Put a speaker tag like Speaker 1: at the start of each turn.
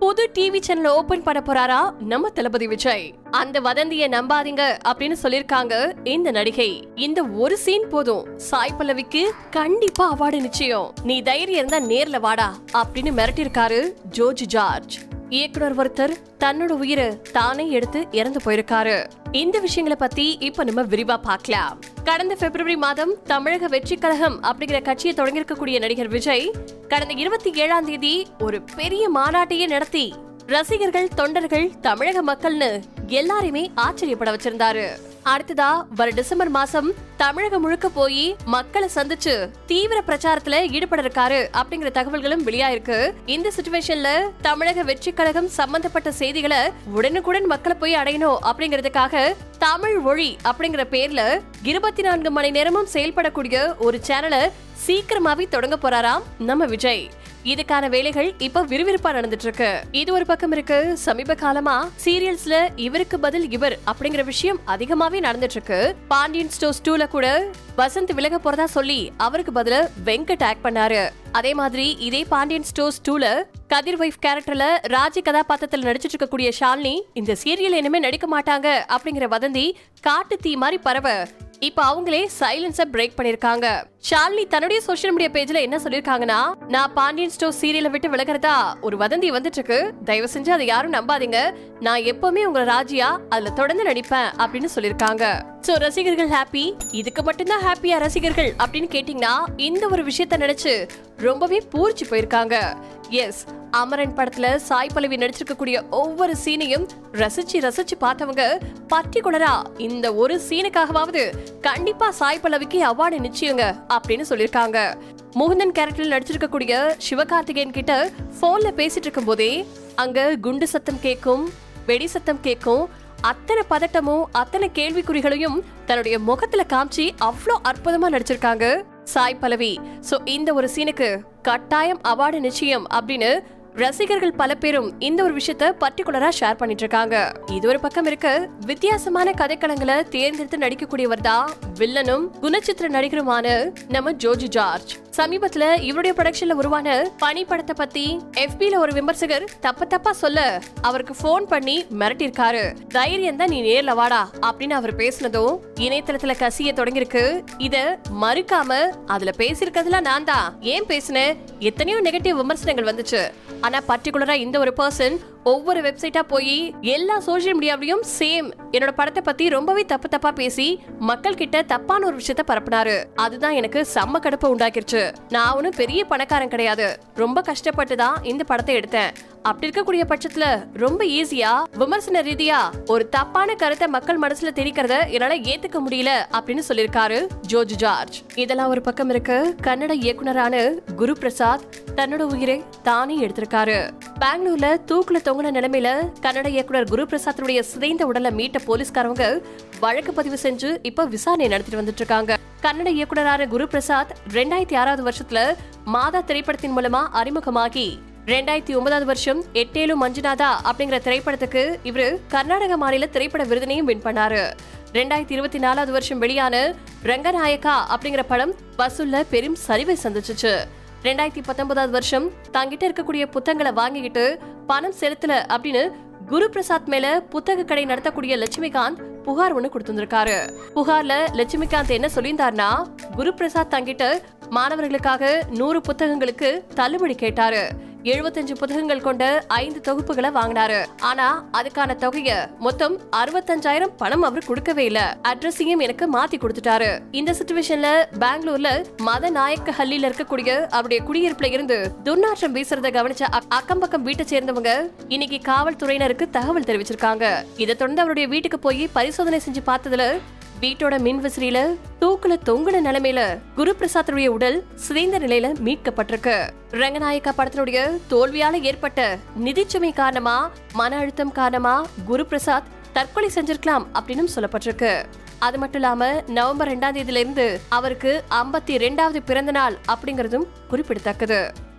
Speaker 1: புது TV channel open பண்ண போறாரா நம்ம தளபதி விஜய் அந்த வதந்திய நம்பாதீங்க அப்படின்னு சொல்லிருக்காங்க இந்த நடிகை இந்த ஒரு சீன் போதும் சாய் பல்லவிக்கு கண்டிப்பா அவார்டு நிச்சயம் நீ தைரியம் இருந்தா நேர்ல வாடா அப்படின்னு மிரட்டிருக்காரு ஜோர்ஜ் ஜார்ஜ் இயக்குனர் ஒருத்தர் தன்னோட உயிரை தானே எடுத்து இறந்து போயிருக்காரு இந்த விஷயங்களை பத்தி இப்ப நம்ம விரிவா பார்க்கலாம் கடந்த பிப்ரவரி மாதம் தமிழக வெற்றி கழகம் அப்படிங்கிற கட்சியை தொடங்கியிருக்கக்கூடிய நடிகர் விஜய் கடந்த இருபத்தி ஏழாம் தேதி ஒரு பெரிய மாநாட்டையே நடத்தி ரசிகர்கள் தொண்டர்கள் தமிழக மக்கள்னு எல்லாரையுமே ஆச்சரியப்பட வச்சிருந்தாரு அடுத்ததா வர டிசம்பர் மாசம் தமிழகம் முழுக்க போய் மக்களை சந்திச்சு தீவிர பிரச்சாரத்துல ஈடுபட இருக்காரு அப்படிங்கிற தகவல்களும் வெளியாயிருக்கு இந்த சுச்சுவேஷன்ல தமிழக வெற்றி கழகம் சம்பந்தப்பட்ட செய்திகளை உடனுக்குடன் மக்களை போய் அடையணும் அப்படிங்கிறதுக்காக தமிழ் மொழி அப்படிங்கிற பேர்ல இருபத்தி நான்கு மணி நேரமும் செயல்படக்கூடிய ஒரு சேனலை சீக்கிரமாவே தொடங்க போறாராம் நம்ம விஜய் இதுக்கான வேலைகள் இப்ப விறுவிறுப்பா நடந்துட்டு இருக்கு இது ஒரு பக்கம் இருக்கு சமீப காலமா சீரியல்ஸ்ல இவருக்கு பதில் இவர் அப்படிங்கிற விஷயம் அதிகமாவே நடந்துட்டு இருக்கு பாண்டியன் ஸ்டோர்ஸ் டூல கூட வசந்த் விலக போறதா சொல்லி அவருக்கு பதிலா வெங்கட் ஆக்ட் பண்ணாரு அதே மாதிரி இதே பாண்டியன் ஸ்டோர்ஸ் டூல கதிர் வைஃப் கேரக்டர்ல ராஜி கதாபாத்திரத்துல நடிச்சிட்டு இருக்கக்கூடிய ஷாலினி இந்த சீரியல் இனிமே நடிக்க மாட்டாங்க அப்படிங்கிற வதந்தி காட்டு தீ மாதிரி பரவ இப்ப அவங்களே சைலன்ஸ பிரேக் பண்ணிருக்காங்க ஷாலினி தன்னுடைய சோஷியல் மீடியா பேஜ்ல என்ன சொல்லிருக்காங்கன்னா நான் பாண்டியன் ஸ்டோர் சீரியலை விட்டு விலகிறதா ஒரு வதந்தி வந்துட்டு இருக்கு தயவு செஞ்சு அதை யாரும் நம்பாதீங்க நான் எப்பவுமே உங்களை ராஜியா அதுல தொடர்ந்து நடிப்பேன் அப்படின்னு சொல்லிருக்காங்க சோ ரசிகர்கள் ஹாப்பி இதுக்கு மட்டும்தான் ஹாப்பியா ரசிகர்கள் அப்படின்னு கேட்டீங்கன்னா இந்த ஒரு விஷயத்த நினைச்சு ரொம்பவே பூரிச்சு போயிருக்காங்க எஸ் அமரன் படத்துல சாய் பல்லவி நடிச்சிருக்கக்கூடிய ஒவ்வொரு சீனையும் ரசிச்சு ரசிச்சு பார்த்தவங்க பர்டிகுலரா இந்த ஒரு சீனுக்காகவாவது கண்டிப்பா சாய் பல்லவிக்கு அவார்டு நிச்சயங்க அப்படின்னு சொல்லிருக்காங்க முகுந்தன் கேரக்டர்ல நடிச்சிருக்கக்கூடிய சிவகார்த்திகேயன் கிட்ட போன்ல பேசிட்டு இருக்கும் போதே அங்க குண்டு சத்தம் கேட்கும் வெடி சத்தம் கேட்கும் அத்தனை பதட்டமும் அத்தனை கேள்விக்குறிகளையும் தன்னுடைய முகத்துல காமிச்சு அவ்வளோ அற்புதமா நடிச்சிருக்காங்க சாய் பல்லவி சோ இந்த ஒரு சீனுக்கு கட்டாயம் அவார்டு நிச்சயம் அப்படின்னு ரசிகர்கள் பல பேரும் இந்த ஒரு விஷயத்த பர்டிகுலரா ஷேர் பண்ணிட்டு இருக்காங்க இது ஒரு பக்கம் இருக்க வித்தியாசமான கதைக்களங்களை தேர்ந்தெடுத்து நடிக்கக்கூடியவர் தான் வில்லனும் குணச்சித்திர நடிகருமான நம்ம ஜோஜி ஜார்ஜ் சமீபத்துல இவருடைய ப்ரொடக்ஷன்ல உருவான பனி படத்தை பத்தி FB-ல ஒரு விமர்சகர் தப்ப தப்பா சொல்ல அவருக்கு ஃபோன் பண்ணி மிரட்டிருக்காரு தைரியம் தான் நீ நேர்ல வாடா அப்படின்னு அவர் பேசினதும் இணையதளத்துல கசிய தொடங்கியிருக்கு இத மறுக்காம அதுல பேசியிருக்கிறதுலாம் நான் தான் ஏன் பேசினேன் எத்தனையோ நெகட்டிவ் விமர்சனங்கள் வந்துச்சு ஆனா பர்டிகுலரா இந்த ஒரு பர்சன் ஒவ்வொரு வெப்சைட்டா போய் எல்லா சோஷியல் மீடியாவிலையும் சேம் என்னோட படத்தை பத்தி ரொம்பவே தப்பு தப்பா பேசி மக்கள் கிட்ட தப்பான ஒரு விஷயத்த பரப்புனாரு அதுதான் எனக்கு செம்ம கடுப்பை உண்டாக்கிருச்சு நான் ஒன்னும் பெரிய பணக்காரன் கிடையாது ரொம்ப கஷ்டப்பட்டு தான் இந்த படத்தை எடுத்தேன் அப்படி இருக்கக்கூடிய பட்சத்துல ரொம்ப ஈஸியா விமர்சன ரீதியா ஒரு தப்பான கருத்தை மக்கள் மனசுல திணிக்கிறத என்னால ஏத்துக்க முடியல அப்படின்னு சொல்லிருக்காரு ஜோர்ஜ் ஜார்ஜ் இதெல்லாம் ஒரு பக்கம் இருக்கு கன்னட இயக்குனரான குரு பிரசாத் தன்னோட உயிரை தானே எடுத்திருக்காரு பெங்களூர்ல தூக்குல தொங்குன நிலைமையில கன்னட இயக்குனர் குரு பிரசாத்துடைய சிதைந்த உடலை மீட்ட போலீஸ்காரவங்க வழக்கு பதிவு செஞ்சு இப்ப விசாரணை நடத்திட்டு வந்துட்டு இருக்காங்க கன்னட இயக்குனரான குரு பிரசாத் ரெண்டாயிரத்தி ஆறாவது வருஷத்துல மாதா திரைப்படத்தின் மூலமா அறிமுகமாகி ரெண்டாயிரத்தி ஒன்பதாவது வருஷம் எட்டேலு மஞ்சுநாதா அப்படிங்கிற திரைப்படத்துக்கு இவரு கர்நாடக மாநில திரைப்பட விருதினையும் வின் பண்ணாரு ரெண்டாயிரத்தி இருபத்தி நாலாவது வருஷம் வெளியான ரங்கநாயக்கா அப்படிங்கிற படம் வசூல்ல பெரும் சரிவை சந்திச்சுச்சு ரெண்டாயிரத்தி பத்தொன்பதாவது வருஷம் தாங்கிட்ட இருக்கக்கூடிய புத்தகங்களை வாங்கிக்கிட்டு பணம் செலுத்தல அப்படின்னு குரு பிரசாத் மேல புத்தக கடை நடத்தக்கூடிய லட்சுமிகாந்த் புகார் ஒண்ணு கொடுத்திருந்திருக்காரு புகார்ல லட்சுமிகாந்த் என்ன சொல்லியிருந்தாருன்னா குரு பிரசாத் தங்கிட்ட மாணவர்களுக்காக நூறு புத்தகங்களுக்கு தள்ளுபடி கேட்டாரு எழுபத்தஞ்சு புத்தகங்கள் கொண்ட ஐந்து தொகுப்புகளை வாங்கினாரு ஆனா அதுக்கான தொகைய மொத்தம் அறுபத்தஞ்சாயிரம் பணம் அவர் கொடுக்கவே இல்ல அட்ரஸையும் எனக்கு மாத்தி கொடுத்துட்டாரு இந்த சுச்சுவேஷன்ல பெங்களூர்ல மத நாயக்க ஹல்லில இருக்கக்கூடிய அவருடைய குடியிருப்புல இருந்து துர்நாற்றம் வீசுறத கவனிச்ச அக்- அக்கம் பக்கம் வீட்டை சேர்ந்தவங்க இன்னைக்கு காவல்துறையினருக்கு தகவல் தெரிவிச்சிருக்காங்க இதை தொடர்ந்து அவருடைய வீட்டுக்கு போய் பரிசோதனை செஞ்சு பார்த்ததுல வீட்டோட மின் விசிறியில தூக்குல தொங்குன நிலைமையில குரு பிரசாத்துடைய உடல் சிதைந்த நிலையில மீட்கப்பட்டிருக்கு ரங்கநாயக்கா படத்தினுடைய தோல்வியால ஏற்பட்ட நிதிச்சுமை காரணமா மன அழுத்தம் காரணமா குரு பிரசாத் தற்கொலை செஞ்சிருக்கலாம் அப்படின்னு சொல்லப்பட்டிருக்கு அது மட்டும் இல்லாம நவம்பர் ரெண்டாம் தேதியில இருந்து அவருக்கு ஐம்பத்தி ரெண்டாவது பிறந்த நாள் அப்படிங்கறதும் குறிப்பிடத்தக்கது